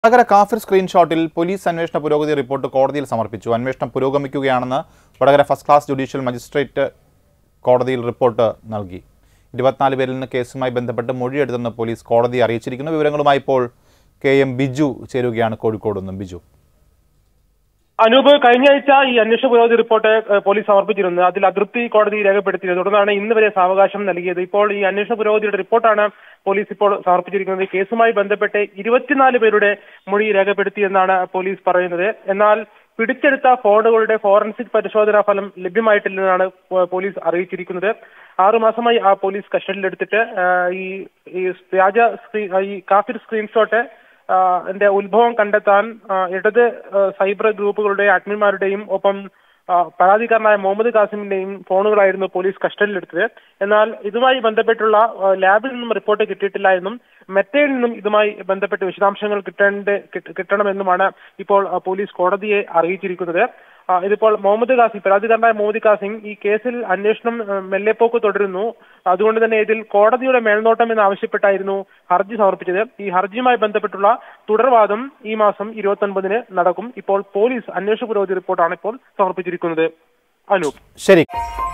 വടകര കാഫിർ സ്ക്രീൻഷോട്ടിൽ പോലീസ് അന്വേഷണ പുരോഗതി റിപ്പോർട്ട് കോടതിയിൽ സമർപ്പിച്ചു അന്വേഷണം പുരോഗമിക്കുകയാണെന്ന് Vadakara first class judicial magistrate കോടതിയിൽ റിപ്പോർട്ട് നൽകി ഇരുപത്തിനാല് പേരിൽ നിന്ന് കേസുമായി ബന്ധപ്പെട്ട് മൊഴിയെടുത്തെന്ന് പോലീസ് കോടതിയെ അറിയിച്ചിരിക്കുന്നു വിവരങ്ങളുമായി ഇപ്പോൾ കെ എം ബിജു ചേരുകയാണ് കോഴിക്കോട് നിന്നും ബിജു അനൂപ് കഴിഞ്ഞ ആഴ്ച ഈ അന്വേഷണ പുരോഗതി റിപ്പോർട്ട് ഏഹ്, പോലീസ് സമർപ്പിച്ചിരുന്നു അതിൽ അതൃപ്തി കോടതി രേഖപ്പെടുത്തിയത് തുടർന്നാണ് ഇന്ന് വരെ സാവകാശം നൽകിയത് ഇപ്പോൾ ഈ അന്വേഷണ പുരോഗതിയുടെ റിപ്പോർട്ടാണ് പോലീസ് ഇപ്പോൾ സമർപ്പിച്ചിരിക്കുന്നത് കേസുമായി ബന്ധപ്പെട്ട് ഇരുപത്തിനാല് പേരുടെ മൊഴി രേഖപ്പെടുത്തിയെന്നാണ് പോലീസ് പറയുന്നത് എന്നാൽ പിടിച്ചെടുത്ത ഫോണുകളുടെ ഫോറൻസിക് പരിശോധനാ ഫലം ലഭ്യമായിട്ടില്ലെന്നാണ് പോ- പോലീസ് അറിയിച്ചിരിക്കുന്നത് ആറുമാസമായി ആ പോലീസ് കസ്റ്റഡിയിലെടുത്തിട്ട് ആഹ്, ഈ ഈ വ്യാജ സ്ക്രീൻ ഈ കാഫിർ സ്ക്രീൻഷോട്ട് എന്റെ ഉത്ഭവം കണ്ടെത്താൻ ആ, ഇടത് ആ, സൈബർ ഗ്രൂപ്പുകളുടെ അഡ്മിന്മാരുടെയും ഒപ്പം ആ, പരാതിക്കാരനായ മുഹമ്മദ് കാസിമിന്റെയും ഫോണുകളായിരുന്നു പോലീസ് കസ്റ്റഡിയിലെടുത്തത് എന്നാൽ ഇതുമായി ബന്ധപ്പെട്ടുള്ള ആ, ലാബിൽ നിന്നും റിപ്പോർട്ട് കിട്ടിയിട്ടില്ല എന്നും മെറ്റയിൽ നിന്നും ഇതുമായി ബന്ധപ്പെട്ട് വിശദാംശങ്ങൾ കിട്ടേണ്ട കിട്ട- കിട്ടണമെന്നുമാണ് ഇപ്പോൾ ആ, പോലീസ് കോടതിയെ അറിയിച്ചിരിക്കുന്നത് ആ, ഇതിപ്പോൾ മുഹമ്മദ് കാസിം പരാതിക്കാരനായ മുഹമ്മദ് കാസിം ഈ കേസിൽ അന്വേഷണം ആ, മെല്ലെപ്പോക്ക് തുടരുന്നു അതുകൊണ്ട് തന്നെ ഇതിൽ കോടതിയുടെ മേൽനോട്ടം എന്ന് ആവശ്യപ്പെട്ടായിരുന്നു ഹർജി സമർപ്പിച്ചത് ഈ ഹർജിയുമായി ബന്ധപ്പെട്ടുള്ള തുടർവാദം ഈ മാസം ഇരുപത്തി ഒൻപതിന് നടക്കും ഇപ്പോൾ പോലീസ് അന്വേഷണ പുരോഗതി റിപ്പോർട്ടാണ് ഇപ്പോൾ സമർപ്പിച്ചിരിക്കുന്നത് അനൂപ് ശരി